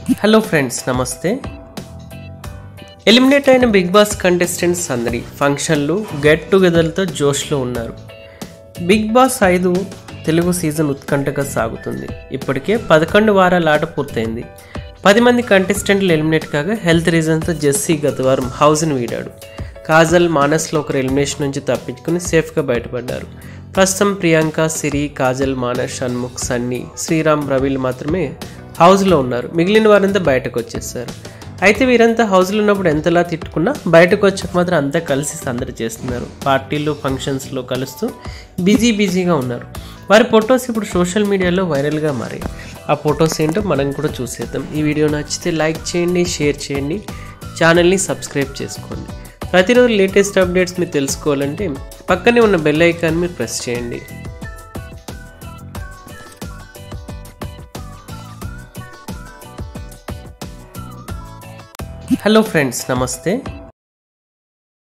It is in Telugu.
హలో ఫ్రెండ్స్ నమస్తే ఎలిమినేట్ అయిన బిగ్ బాస్ కంటెస్టెంట్స్ అందరి ఫంక్షన్లు గెట్ టుగెదర్లతో జోష్లో ఉన్నారు బిగ్ బాస్ ఐదు తెలుగు సీజన్ ఉత్కంఠగా సాగుతుంది ఇప్పటికే పదకొండు వారాల ఆట పూర్తయింది పది మంది కంటెస్టెంట్లు ఎలిమినేట్ కాగా హెల్త్ రీజన్తో జెస్సీ గత వారం హౌస్ని వీడాడు కాజల్ మానస్లో ఒకరు ఎలిమినేషన్ నుంచి తప్పించుకుని సేఫ్గా బయటపడ్డారు ప్రస్తుతం ప్రియాంక సిరి కాజల్ మానస్ షణ్ముఖ్ సన్నీ శ్రీరామ్ రవిలు మాత్రమే హౌస్లో ఉన్నారు మిగిలిన వారంతా బయటకు వచ్చేసారు అయితే వీరంతా హౌస్లో ఉన్నప్పుడు ఎంతలా తిట్టుకున్నా బయటకు వచ్చాక మాత్రం అంతా కలిసి సందడి చేస్తున్నారు పార్టీలు ఫంక్షన్స్లో కలుస్తూ బిజీ బిజీగా ఉన్నారు వారి ఫొటోస్ ఇప్పుడు సోషల్ మీడియాలో వైరల్గా మారాయి ఆ ఫొటోస్ ఏంటో మనం కూడా చూసేద్దాం ఈ వీడియో నచ్చితే లైక్ చేయండి షేర్ చేయండి ఛానల్ని సబ్స్క్రైబ్ చేసుకోండి ప్రతిరోజు లేటెస్ట్ అప్డేట్స్ మీరు తెలుసుకోవాలంటే పక్కనే ఉన్న బెల్ ఐకాన్ మీరు ప్రెస్ చేయండి హలో ఫ్రెండ్స్ నమస్తే